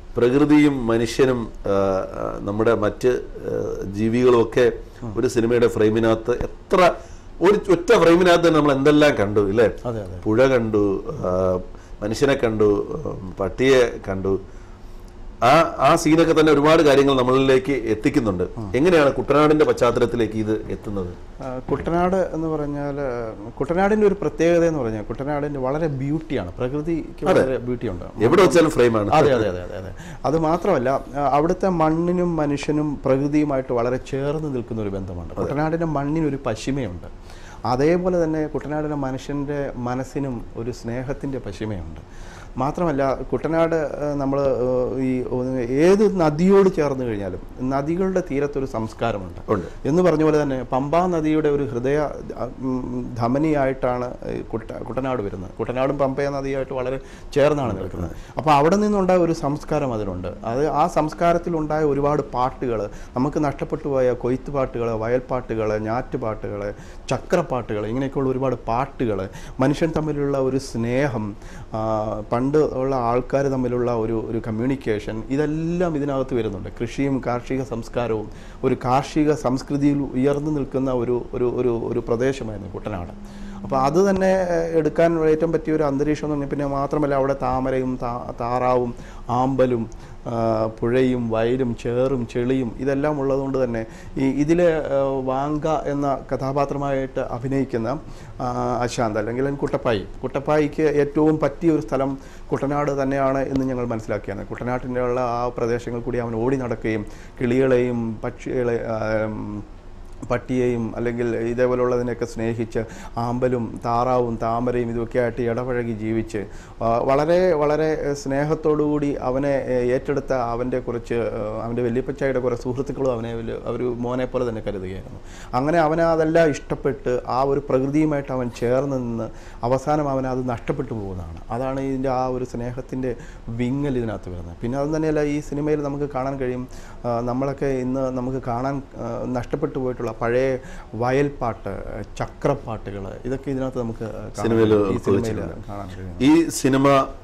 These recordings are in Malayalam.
പ്രകൃതിയും മനുഷ്യനും ആ, ആ, നമ്മുടെ മറ്റ് ആ, ജീവികളും ഒക്കെ ഒരു സിനിമയുടെ ഫ്രെയിമിനകത്ത് എത്ര ഒരു ഒറ്റ ഫ്രെയിമിനകത്ത് തന്നെ നമ്മൾ എന്തെല്ലാം കണ്ടു ഇല്ലേ അതെ അതെ പുഴ കണ്ടു ആ, മനുഷ്യനെ കണ്ടു ഉം, പട്ടിയെ കണ്ടു ആ ആ സീനൊക്കെ തന്നെ ഒരുപാട് കാര്യങ്ങൾ നമ്മളിലേക്ക് എത്തിക്കുന്നുണ്ട് എങ്ങനെയാണ് കുട്ടനാടിന്റെ പശ്ചാത്തലത്തിലേക്ക് ഇത് എത്തുന്നത് ആ, കുട്ടനാട് എന്ന് പറഞ്ഞാൽ കുട്ടനാടിൻ്റെ ഒരു പ്രത്യേകത എന്ന് പറഞ്ഞാൽ കുട്ടനാടിൻ്റെ വളരെ ബ്യൂട്ടിയാണ് പ്രകൃതിക്ക് വളരെ ബ്യൂട്ടി ഉണ്ട് എവിടെ വെച്ചാലും ഫ്രെയിമാണ് അതെ അതെ അതെ അതെ അതെ അത് മാത്രമല്ല ആ, അവിടുത്തെ മണ്ണിനും മനുഷ്യനും പ്രകൃതിയുമായിട്ട് വളരെ ചേർന്ന് നിൽക്കുന്ന ഒരു ബന്ധമുണ്ട് കുട്ടനാടിൻ്റെ മണ്ണിനൊരു പശിമയുണ്ട് അതേപോലെ തന്നെ കുട്ടനാടിൻ്റെ മനുഷ്യൻ്റെ മനസ്സിനും ഒരു സ്നേഹത്തിൻ്റെ പശിമയുണ്ട് മാത്രമല്ല കുട്ടനാട് നമ്മൾ ഈ ഒന്ന് ഏത് നദിയോട് ചേർന്ന് കഴിഞ്ഞാലും നദികളുടെ തീരത്തൊരു സംസ്കാരമുണ്ട് ഉണ്ട് എന്ന് പറഞ്ഞ പോലെ തന്നെ പമ്പാ നദിയുടെ ഒരു ഹൃദയ ഉം, ധമനിയായിട്ടാണ് ഈ കുട്ട കുട്ടനാട് വരുന്നത് കുട്ടനാടും പമ്പയ നദിയായിട്ട് വളരെ ചേർന്നാണ് നിൽക്കുന്നത് അപ്പോൾ അവിടെ നിന്നുണ്ടായ ഒരു സംസ്കാരം അതിലുണ്ട് അത് ആ സംസ്കാരത്തിലുണ്ടായ ഒരുപാട് പാട്ടുകൾ നമുക്ക് നഷ്ടപ്പെട്ടു പോയ കൊയ്ത്ത് പാട്ടുകൾ വയൽപ്പാട്ടുകൾ ഞാറ്റുപാട്ടുകൾ ചക്രപ്പാട്ടുകൾ ഇങ്ങനെയൊക്കെയുള്ള ഒരുപാട് പാട്ടുകൾ മനുഷ്യൻ തമ്മിലുള്ള ഒരു സ്നേഹം ആ, പണ്ട് ഉള്ള ആൾക്കാർ തമ്മിലുള്ള ഒരു ഒരു കമ്മ്യൂണിക്കേഷൻ ഇതെല്ലാം ഇതിനകത്ത് വരുന്നുണ്ട് കൃഷിയും കാർഷിക സംസ്കാരവും ഒരു കാർഷിക സംസ്കൃതിയിൽ ഉയർന്നു നിൽക്കുന്ന ഒരു ഒരു ഒരു ഒരു പ്രദേശമായിരുന്നു കുട്ടനാട് അപ്പോൾ അത് തന്നെ ഏഹ്, എടുക്കാൻ ഏറ്റവും പറ്റിയ ഒരു അന്തരീക്ഷം എന്ന് പറഞ്ഞാൽ പിന്നെ മാത്രമല്ല അവിടെ താമരയും താ- താറാവും ആമ്പലും ആ, പുഴയും വയലും ചേറും ചെളിയും ഇതെല്ലാം ഉള്ളതുകൊണ്ട് തന്നെ ഈ ഇതിൽ വാങ്ക എന്ന കഥാപാത്രമായിട്ട് അഭിനയിക്കുന്ന ആ, അശാന്ത് അല്ലെങ്കിൽ കുട്ടപ്പായി കുട്ടപ്പായിക്ക് ഏറ്റവും പറ്റിയ ഒരു സ്ഥലം കുട്ടനാട് തന്നെയാണ് എന്ന് ഞങ്ങൾ മനസ്സിലാക്കിയാണ് കുട്ടനാട്ടിൻ്റെ ഉള്ള ആ പ്രദേശങ്ങൾ കൂടി അവൻ ഓടി നടക്കുകയും കിളികളെയും പക്ഷികളെ ആ, ഉം, പട്ടിയെയും അല്ലെങ്കിൽ ഇതേപോലുള്ളതിനെയൊക്കെ സ്നേഹിച്ച് ആമ്പലും താറാവും താമരയും ഇതൊക്കെ ആയിട്ട് ഇടപഴകി ജീവിച്ച് ആ, വളരെ വളരെ സ്നേഹത്തോടുകൂടി അവനെ ഏഹ്, ഏറ്റെടുത്ത അവൻ്റെ കുറച്ച് ഏഹ്, അവൻ്റെ വല്യപ്പച്ചായുടെ കുറേ സുഹൃത്തുക്കളും അവനെ ഒരു ഒരു മോനെ പോലെ തന്നെ കരുതുകയായിരുന്നു അങ്ങനെ അവനെ അതെല്ലാം ഇഷ്ടപ്പെട്ട് ആ ഒരു പ്രകൃതിയുമായിട്ട് അവൻ ചേർന്ന് നിന്ന് അവസാനം അവൻ അത് നഷ്ടപ്പെട്ടു പോകുന്നതാണ് അതാണ് ഇതിൻ്റെ ആ ഒരു സ്നേഹത്തിൻ്റെ വിങ്ങൽ ഇതിനകത്ത് വരുന്നത് പിന്നെ അത് തന്നെയല്ല ഈ സിനിമയിൽ നമുക്ക് കാണാൻ കഴിയും ആ, നമ്മളൊക്കെ ഇന്ന് നമുക്ക് കാണാൻ ആ, നഷ്ടപ്പെട്ടു പോയിട്ടുള്ള പഴയ വയൽപ്പാട്ട് ചക്രപ്പാട്ടുകൾ ഇതൊക്കെ ഇതിനകത്ത് നമുക്ക് കാണാൻ സിനിമയില് കഴിയും. ഈ സിനിമയിൽ ഉൾക്കൊള്ളിച്ചിട്ടുണ്ട്. കാണാൻ കഴിയും ഈ സിനിമ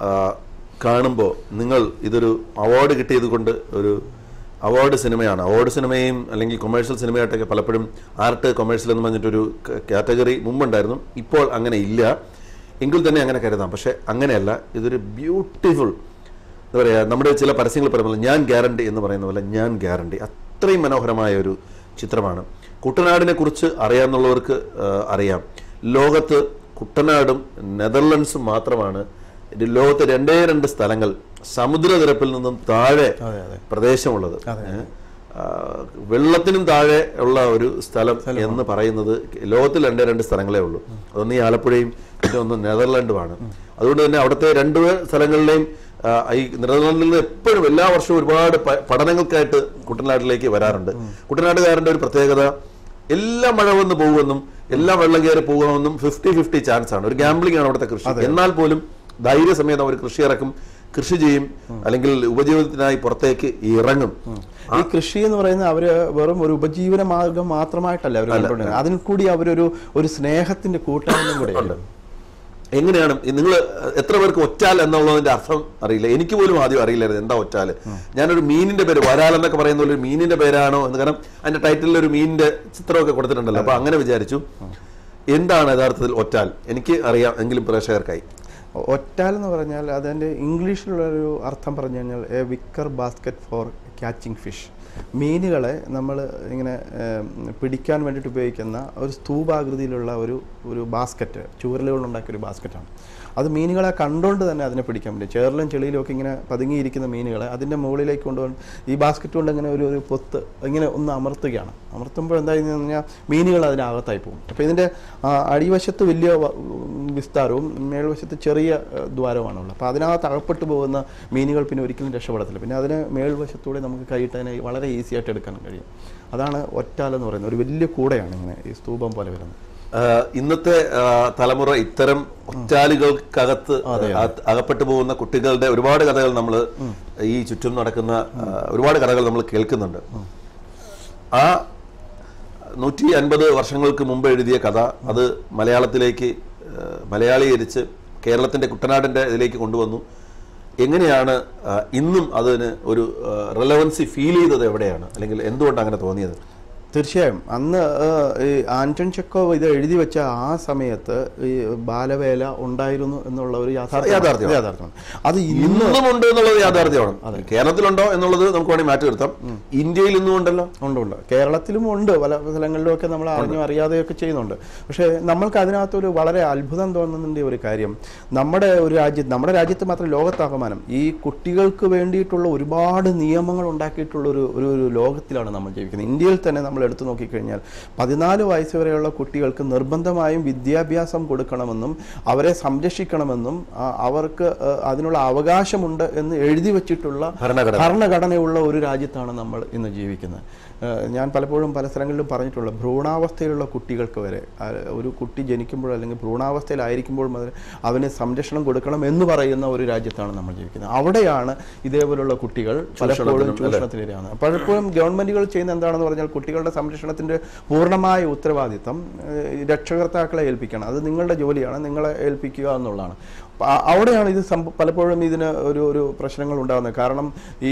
കാണുമ്പോൾ നിങ്ങൾ ഇതൊരു അവാർഡ് കിട്ടിയത് കൊണ്ട് ഒരു അവാർഡ് സിനിമയാണ് അവാർഡ് സിനിമയും അല്ലെങ്കിൽ കൊമേഴ്ഷ്യൽ സിനിമയായിട്ടൊക്കെ പലപ്പോഴും ആർട്ട് കൊമേഴ്ഷ്യൽ എന്ന് പറഞ്ഞിട്ടൊരു കാറ്റഗറി മുമ്പുണ്ടായിരുന്നു ഇപ്പോൾ അങ്ങനെ ഇല്ല എങ്കിൽ തന്നെ അങ്ങനെ കരുതാം പക്ഷെ അങ്ങനെയല്ല ഇതൊരു ബ്യൂട്ടിഫുൾ എന്താ പറയുക നമ്മുടെ ചില പരസ്യങ്ങൾ പറയുമ്പോൾ ഞാൻ ഗ്യാരണ്ടി എന്ന് പറയുന്ന പോലെ ഞാൻ ഗ്യാരണ്ടി അത്രയും മനോഹരമായ ഒരു ചിത്രമാണ് കുട്ടനാടിനെ കുറിച്ച് അറിയാമെന്നുള്ളവർക്ക് ആ, അറിയാം ലോകത്ത് കുട്ടനാടും നെതർലൻഡ്സും മാത്രമാണ് ഇത് ലോകത്ത് രണ്ടേ രണ്ട് സ്ഥലങ്ങൾ സമുദ്രനിരപ്പിൽ നിന്നും താഴെ അതെ അതെ പ്രദേശമുള്ളത് ഏ? ആ, വെള്ളത്തിനും താഴെ ഉള്ള ഒരു സ്ഥലം എന്ന് പറയുന്നത് ലോകത്തിൽ രണ്ടേ രണ്ട് സ്ഥലങ്ങളേ ഉള്ളൂ അതൊന്ന് ഈ ആലപ്പുഴയും പിന്നെ ഒന്ന് നെതർലാൻഡുമാണ് അതുകൊണ്ട് തന്നെ അവിടുത്തെ രണ്ട് സ്ഥലങ്ങളിലെയും ആ, ഈ നെതർലാൻഡിൽ നിന്ന് എപ്പോഴും എല്ലാ വർഷവും ഒരുപാട് പ- പഠനങ്ങൾക്കായിട്ട് കുട്ടനാട്ടിലേക്ക് വരാറുണ്ട് കുട്ടനാട്ടുകാരന്റെ ഒരു പ്രത്യേകത എല്ലാ മഴ വന്ന് പോകുമെന്നും എല്ലാ വെള്ളം കയറി പോകുമെന്നും ഫിഫ്റ്റി ഫിഫ്റ്റി ചാൻസ് ആണ് ഒരു ഗാംബ്ലിംഗ് ആണ് അവിടുത്തെ കൃഷി എന്നാൽ പോലും ധൈര്യസമേതം അവർ കൃഷി ഇറക്കും കൃഷി ചെയ്യും അല്ലെങ്കിൽ ഉപജീവനത്തിനായി പുറത്തേക്ക് ഇറങ്ങും ഈ കൃഷി എന്ന് പറയുന്നത് അവര് വെറും ഒരു ഉപജീവന മാർഗം മാത്രമായിട്ടല്ല അവർ കണ്ടുകൊണ്ടിരുന്നത് അതിൽ കൂടി അവരൊരു ഒരു സ്നേഹത്തിന്റെ കൂട്ടായ്മയും കൂടെയുണ്ട് എങ്ങനെയാണ് നിങ്ങൾ എത്ര പേർക്ക് ഒറ്റാൽ എന്നുള്ളതിന്റെ അർത്ഥം അറിയില്ല എനിക്ക് പോലും ആദ്യം അറിയില്ലായിരുന്നു എന്താ ഒറ്റാല് ഞാനൊരു മീനിന്റെ പേര് വരാൽ എന്നൊക്കെ പറയുന്ന പോലെ ഒരു മീനിന്റെ പേരാണോ എന്ന് കാരണം അതിന്റെ ടൈറ്റിലിൽ ഒരു മീനിന്റെ ചിത്രമൊക്കെ കൊടുത്തിട്ടുണ്ടല്ലോ അപ്പൊ അങ്ങനെ വിചാരിച്ചു എന്താണ് യഥാർത്ഥത്തിൽ ഒറ്റാൽ എനിക്ക് അറിയാം എങ്കിലും പ്രേക്ഷകർക്കായി ഒറ്റാൽ എന്ന് പറഞ്ഞാൽ അതിൻ്റെ ഇംഗ്ലീഷിലുള്ളൊരു അർത്ഥം പറഞ്ഞു കഴിഞ്ഞാൽ a wicker basket for catching fish മീനുകളെ നമ്മൾ ഇങ്ങനെ ഏം, പിടിക്കാൻ വേണ്ടിയിട്ട് ഉപയോഗിക്കുന്ന ഒരു സ്തൂപാകൃതിയിലുള്ള ഒരു ഒരു ബാസ്ക്കറ്റ് ചൂരലുകൊണ്ടുണ്ടാക്കിയ ഒരു ബാസ്ക്കറ്റാണ് അത് മീനുകളെ കണ്ടുകൊണ്ട് തന്നെ അതിനെ പിടിക്കാൻ പറ്റും ചേറിലും ചെളിയിലും ഒക്കെ ഇങ്ങനെ പതുങ്ങിയിരിക്കുന്ന മീനുകളെ അതിൻ്റെ മുകളിലേക്ക് കൊണ്ടുവന്ന് ഈ ബാസ്ക്കറ്റ് കൊണ്ട് ഇങ്ങനെ ഒരു ഒരു പൊത്ത് ഇങ്ങനെ ഒന്ന് അമർത്തുകയാണ് അമർത്തുമ്പോൾ എന്തായെന്ന് പറഞ്ഞാൽ മീനുകൾ അതിനകത്തായി പോകും അപ്പോൾ ഇതിൻ്റെ ആ, അടിവശത്ത് വലിയ വ- വിസ്താരവും മേൽവശത്ത് ചെറിയ ഏഹ്, ദ്വാരവുമാണുള്ളത് അപ്പോൾ അതിനകത്ത് അകപ്പെട്ടു പോകുന്ന മീനുകൾ പിന്നെ ഒരിക്കലും രക്ഷപ്പെടത്തില്ല പിന്നെ അതിന് മേൽവശത്തൂടെ നമുക്ക് കൈയിട്ട് അതിനെ വളരെ ഈസി ആയിട്ട് എടുക്കാൻ കഴിയും അതാണ് ഒറ്റാലെന്ന് പറയുന്നത് ഒരു വലിയ കൂടെയാണ് ഇങ്ങനെ ഈ സ്തൂപം പോലെ വരുന്നത് ആഹ് ഇന്നത്തെ ആഹ് തലമുറ ഇത്തരം ഒറ്റാലുകൾക്കകത്ത് അക- അകപ്പെട്ടു പോകുന്ന കുട്ടികളുടെ ഒരുപാട് കഥകൾ നമ്മൾ ഈ ചുറ്റും നടക്കുന്ന ആഹ് ഒരുപാട് കഥകൾ നമ്മൾ കേൾക്കുന്നുണ്ട് ആ നൂറ്റി അൻപത് വർഷങ്ങൾക്ക് മുമ്പ് എഴുതിയ കഥ അത് മലയാളത്തിലേക്ക് ആഹ് മലയാളീകരിച്ച് കേരളത്തിന്റെ കുട്ടനാടിന്റെ ഇതിലേക്ക് കൊണ്ടുവന്നു എങ്ങനെയാണ് ആ, ഇന്നും അതിന് ഒരു റെലവൻസി ഫീൽ ചെയ്തത് എവിടെയാണ് അല്ലെങ്കിൽ എന്തുകൊണ്ട് അങ്ങനെ തോന്നിയത് തീർച്ചയായും അന്ന് ഏഹ്, ഈ ആന്റൺ ചെക്കോവ് ഇത് എഴുതി വെച്ച ആ സമയത്ത് ഈ ബാലവേല ഉണ്ടായിരുന്നു എന്നുള്ള ഒരു യാഥാർത്ഥ്യം യാഥാർത്ഥ്യം. യാഥാർത്ഥ്യമാണ് അത് ഇന്ന് ഇന്നും ഉണ്ട് എന്നുള്ളത് യാഥാർത്ഥ്യമാണ് കേരളത്തിലുണ്ടോ എന്നുള്ളത് നമുക്ക് വേണമെങ്കിൽ മാറ്റി നിർത്താം ഇന്ത്യയിൽ ഇന്നും ഉണ്ടല്ലോ ഉണ്ട് ഉണ്ട് കേരളത്തിലും ഉണ്ട് പല സ്ഥലങ്ങളിലുമൊക്കെ നമ്മൾ അറിഞ്ഞും അറിയാതെയൊക്കെ ചെയ്യുന്നുണ്ട് പക്ഷേ നമ്മൾക്ക് അതിനകത്തൊരു വളരെ അത്ഭുതം തോന്നുന്നതിൻ്റെ ഒരു കാര്യം നമ്മുടെ ഒരു രാജ്യത്ത് നമ്മുടെ രാജ്യത്ത് മാത്രം ലോകത്താകമാനം ഈ കുട്ടികൾക്ക് വേണ്ടിയിട്ടുള്ള ഒരുപാട് നിയമങ്ങൾ ഉണ്ടാക്കിയിട്ടുള്ള ഒരു ഒരു ഒരു ലോകത്തിലാണ് നമ്മൾ ജീവിക്കുന്നത് ഇന്ത്യയിൽ തന്നെ നമ്മൾ എടുത്തു നോക്കിക്കഴിഞ്ഞാൽ പതിനാല് വയസ്സ് വരെയുള്ള കുട്ടികൾക്ക് നിർബന്ധമായും വിദ്യാഭ്യാസം കൊടുക്കണമെന്നും അവരെ സംരക്ഷിക്കണമെന്നും ആ, അവർക്ക് ആ, അതിനുള്ള അവകാശമുണ്ട് എന്ന് എഴുതി വച്ചിട്ടുള്ള ഭരണഘടന. ഭരണഘടനയുള്ള ഒരു രാജ്യത്താണ് നമ്മൾ ഇന്ന് ജീവിക്കുന്നത് ഏഹ് ഞാൻ പലപ്പോഴും പല സ്ഥലങ്ങളിലും പറഞ്ഞിട്ടുള്ള ഭ്രൂണാവസ്ഥയിലുള്ള കുട്ടികൾക്ക് വരെ ആ, ഒരു കുട്ടി ജനിക്കുമ്പോൾ അല്ലെങ്കിൽ ഭ്രൂണാവസ്ഥയിലായിരിക്കുമ്പോൾ മുതൽ അവന് സംരക്ഷണം കൊടുക്കണം എന്ന് പറയുന്ന ഒരു രാജ്യത്താണ് നമ്മൾ ജീവിക്കുന്നത് അവിടെയാണ് ഇതേപോലുള്ള കുട്ടികൾ പലപ്പോഴും ചൂഷണത്തിനിരയാണ് പലപ്പോഴും ഗവൺമെന്റുകൾ ചെയ്യുന്ന എന്താണെന്ന് പറഞ്ഞാൽ കുട്ടികളുടെ സംരക്ഷണത്തിന്റെ പൂർണ്ണമായ ഉത്തരവാദിത്തം ഏഹ് രക്ഷകർത്താക്കളെ ഏൽപ്പിക്കണം അത് നിങ്ങളുടെ ജോലിയാണ് നിങ്ങളെ ഏൽപ്പിക്കുക എന്നുള്ളതാണ് അപ്പ അ- അവിടെയാണ് ഇത് സംഭ- പലപ്പോഴും ഇതിന് ഒരു ഒരു പ്രശ്നങ്ങൾ ഉണ്ടാകുന്നത് കാരണം ഈ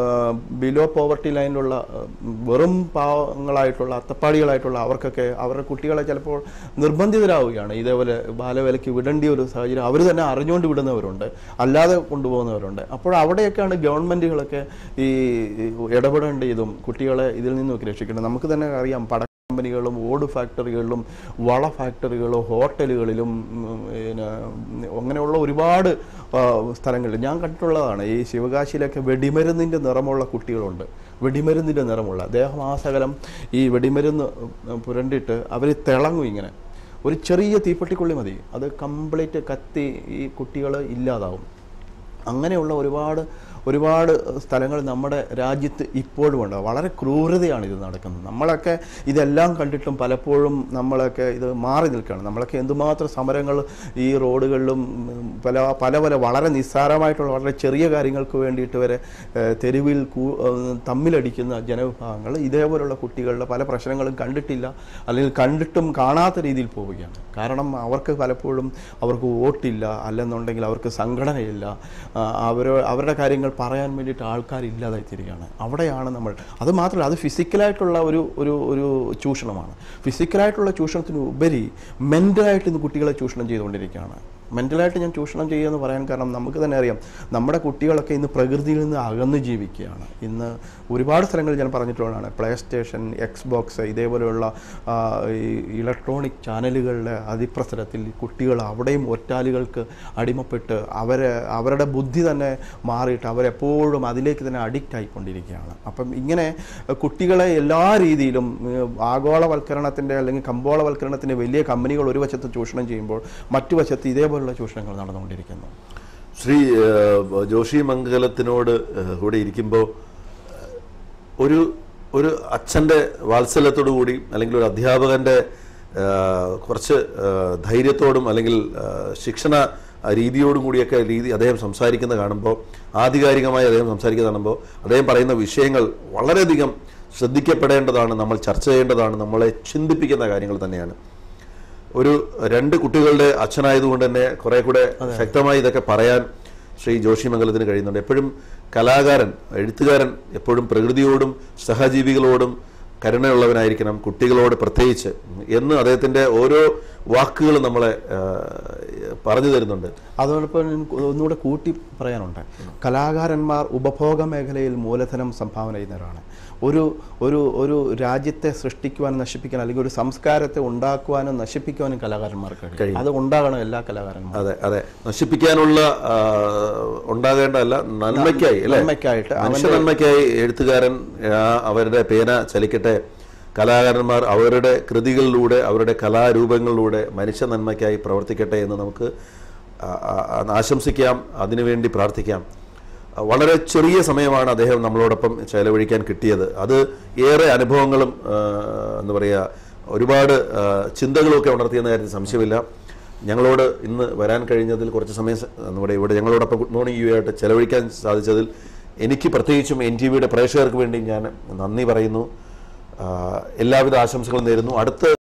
ബിലോ പോവർട്ടി ലൈനിലുള്ള ആ, വെറും പാവങ്ങളായിട്ടുള്ള അത്തപ്പാടികളായിട്ടുള്ള അവർക്കൊക്കെ അവരുടെ കുട്ടികളെ ചിലപ്പോൾ നിർബന്ധിതരാവുകയാണ് ഇതേപോലെ ബാലവേലയ്ക്ക് വിടേണ്ട ഒരു സാഹചര്യം അവർ തന്നെ അറിഞ്ഞുകൊണ്ട് വിടുന്നവരുണ്ട് അല്ലാതെ കൊണ്ടുപോകുന്നവരുണ്ട് അപ്പോൾ അവിടെയൊക്കെയാണ് ഗവൺമെന്റുകളൊക്കെ ഈ ഈ ഇടപെടേണ്ടതും കുട്ടികളെ ഇതിൽ നിന്നൊക്കെ രക്ഷിക്കേണ്ടത് നമുക്ക് തന്നെ അറിയാം പട കമ്പനികളും ഓട് ഫാക്ടറികളിലും വള ഫാക്ടറികളും ഹോട്ടലുകളിലും ഉം, പിന്നെ അങ്ങനെയുള്ള ഒരുപാട് ആ, സ്ഥലങ്ങളിൽ ഞാൻ കണ്ടിട്ടുള്ളതാണ് ഈ ശിവകാശിയിലൊക്കെ വെടിമരുന്നിൻ്റെ നിറമുള്ള കുട്ടികളുണ്ട് വെടിമരുന്നിൻ്റെ നിറമുള്ള ദേഹമാസകലം ഈ വെടിമരുന്ന് പുരണ്ടിട്ട് അവർ തിളങ്ങും ഇങ്ങനെ ഒരു ചെറിയ തീപ്പെട്ടിക്കുള്ളി മതി അത് കംപ്ലീറ്റ് കത്തി ഈ കുട്ടികൾ ഇല്ലാതാവും അങ്ങനെയുള്ള ഒരുപാട് ഒരുപാട് സ്ഥലങ്ങൾ നമ്മുടെ രാജ്യത്ത് ഇപ്പോഴും ഉണ്ട് വളരെ ക്രൂരതയാണ് ഇത് നടക്കുന്നത് നമ്മളൊക്കെ ഇതെല്ലാം കണ്ടിട്ടും പലപ്പോഴും നമ്മളൊക്കെ ഇത് മാറി നിൽക്കുകയാണ് നമ്മളൊക്കെ എന്തുമാത്രം സമരങ്ങൾ ഈ റോഡുകളിലും ഉം, പല പല പല വളരെ നിസ്സാരമായിട്ടുള്ള വളരെ ചെറിയ കാര്യങ്ങൾക്ക് വേണ്ടിയിട്ട് വരെ ഏഹ്, തെരുവിൽ കൂ- ഏഹ്, തമ്മിലടിക്കുന്ന ജനവിഭാഗങ്ങൾ ഇതേപോലുള്ള കുട്ടികളുടെ പല പ്രശ്നങ്ങളും കണ്ടിട്ടില്ല അല്ലെങ്കിൽ കണ്ടിട്ടും കാണാത്ത രീതിയിൽ പോവുകയാണ് കാരണം അവർക്ക് പലപ്പോഴും അവർക്ക് വോട്ടില്ല അല്ലെന്നുണ്ടെങ്കിൽ അവർക്ക് സംഘടനയില്ല ആ, അവരോ അവരുടെ കാര്യങ്ങൾ പറയാൻ വേണ്ടിയിട്ട് ആൾക്കാരില്ലാതായി തീരുകയാണ് അവിടെയാണ് നമ്മൾ അത് മാത്രമല്ല അത് ഫിസിക്കലായിട്ടുള്ള ഒരു ഒരു ഒരു ചൂഷണമാണ് ഫിസിക്കലായിട്ടുള്ള ചൂഷണത്തിന് ഉപരി മെൻ്റലായിട്ട് ഇന്ന് കുട്ടികളെ ചൂഷണം ചെയ്തുകൊണ്ടിരിക്കുകയാണ് മെൻ്റലായിട്ട് ഞാൻ ചൂഷണം ചെയ്യുമെന്ന് പറയാൻ കാരണം നമുക്ക് തന്നെ അറിയാം നമ്മുടെ കുട്ടികളൊക്കെ ഇന്ന് പ്രകൃതിയിൽ നിന്ന് അകന്ന് ജീവിക്കുകയാണ് ഇന്ന് ഒരുപാട് സ്ഥലങ്ങളിൽ ഞാൻ പറഞ്ഞിട്ടുള്ളതാണ് പ്ലേ സ്റ്റേഷൻ എക്സ് ബോക്സ് ഇതേപോലെയുള്ള ആ, ഈ ഇലക്ട്രോണിക് ചാനലുകളുടെ അതിപ്രസരത്തിൽ കുട്ടികൾ അവിടെയും ഒറ്റാലുകൾക്ക് അടിമപ്പെട്ട് അവരെ അവരുടെ ബുദ്ധി തന്നെ മാറിയിട്ട് അവരെപ്പോഴും അതിലേക്ക് തന്നെ അഡിക്റ്റ് ആയിക്കൊണ്ടിരിക്കുകയാണ് അപ്പം ഇങ്ങനെ കുട്ടികളെ എല്ലാ രീതിയിലും ഏഹ്, ആഗോളവൽക്കരണത്തിൻ്റെ അല്ലെങ്കിൽ കമ്പോളവൽക്കരണത്തിൻ്റെ വലിയ കമ്പനികൾ ഒരു വശത്ത് ചൂഷണം ചെയ്യുമ്പോൾ മറ്റു വശത്ത് ഇതേപോലുള്ള ചൂഷണങ്ങൾ നടന്നുകൊണ്ടിരിക്കുന്നു ശ്രീ ഏഹ്, ജോഷി മംഗലത്തിനോട് ഏഹ്, കൂടെ ഇരിക്കുമ്പോൾ ഒരു ഒരു അച്ഛൻ്റെ വാത്സല്യത്തോടു കൂടി അല്ലെങ്കിൽ ഒരു അധ്യാപകൻ്റെ ഏഹ്, കുറച്ച് ഏഹ്, ധൈര്യത്തോടും അല്ലെങ്കിൽ ഏഹ്, ശിക്ഷണ രീതിയോടും കൂടിയൊക്കെ രീതി അദ്ദേഹം സംസാരിക്കുന്ന കാണുമ്പോൾ ആധികാരികമായി അദ്ദേഹം സംസാരിക്കുന്ന കാണുമ്പോൾ അദ്ദേഹം പറയുന്ന വിഷയങ്ങൾ വളരെയധികം ശ്രദ്ധിക്കപ്പെടേണ്ടതാണ് നമ്മൾ ചർച്ച ചെയ്യേണ്ടതാണ് നമ്മളെ ചിന്തിപ്പിക്കുന്ന കാര്യങ്ങൾ തന്നെയാണ് ഒരു രണ്ട് കുട്ടികളുടെ അച്ഛനായതുകൊണ്ട് തന്നെ കുറെ കൂടെ ശക്തമായി ഇതൊക്കെ പറയാൻ ശ്രീ ജോഷി മംഗലത്തിന് കഴിയുന്നുണ്ട് എപ്പോഴും കലാകാരൻ എഴുത്തുകാരൻ എപ്പോഴും പ്രകൃതിയോടും സഹജീവികളോടും കരുണയുള്ളവനായിരിക്കണം കുട്ടികളോട് പ്രത്യേകിച്ച് എന്ന് അദ്ദേഹത്തിന്റെ ഓരോ വാക്കുകളും നമ്മളെ ആ, പറഞ്ഞു തരുന്നുണ്ട് അതോടൊപ്പം എനിക്ക് ഒന്നുകൂടെ കൂട്ടി പറയാനുണ്ട് കലാകാരന്മാർ ഉപഭോഗ മേഖലയിൽ മൂലധനം സംഭാവന ചെയ്യുന്നവരാണ് ഒരു ഒരു ഒരു രാജ്യത്തെ സൃഷ്ടിക്കുവാനും നശിപ്പിക്കാനും അല്ലെങ്കിൽ ഒരു സംസ്കാരത്തെ ഉണ്ടാക്കുവാനും നശിപ്പിക്കുവാനും കലാകാരന്മാർക്ക് കഴിയും അത് ഉണ്ടാകണം എല്ലാ കലാകാരന്മാരും അതെ അതെ നശിപ്പിക്കാനുള്ള ആ, ഉണ്ടാകേണ്ടതല്ല നന്മയ്ക്കായി അല്ലേ നന്മയ്ക്കായിട്ട് മനുഷ്യ നന്മയ്ക്കായി എഴുത്തുകാരൻ ആ, അവരുടെ പേന ചലിക്കട്ടെ കലാകാരന്മാർ അവരുടെ കൃതികളിലൂടെ അവരുടെ കലാരൂപങ്ങളിലൂടെ മനുഷ്യ നന്മയ്ക്കായി പ്രവർത്തിക്കട്ടെ എന്ന് നമുക്ക് ആ, ആ, ആ, ആശംസിക്കാം അതിനുവേണ്ടി പ്രാർത്ഥിക്കാം വളരെ ചെറിയ സമയമാണ് അദ്ദേഹം നമ്മളോടൊപ്പം ചെലവഴിക്കാൻ കിട്ടിയത് അത് ഏറെ അനുഭവങ്ങളും ആ, എന്താ പറയുക ഒരുപാട് ആ, ചിന്തകളുമൊക്കെ ഉണർത്തിയെന്ന കാര്യത്തിൽ സംശയമില്ല ഞങ്ങളോട് ഇന്ന് വരാൻ കഴിഞ്ഞതിൽ കുറച്ച് സമയം സ- നമ്മുടെ ഇവിടെ ഞങ്ങളോടൊപ്പം ഗുഡ് മോർണിംഗ് യു ആയിട്ട് ചെലവഴിക്കാൻ സാധിച്ചതിൽ എനിക്ക് പ്രത്യേകിച്ചും എൻ ടി വിയുടെ പ്രേക്ഷകർക്ക് വേണ്ടി ഞാൻ നന്ദി പറയുന്നു ആ, എല്ലാവിധ ആശംസകളും നേരുന്നു അടുത്ത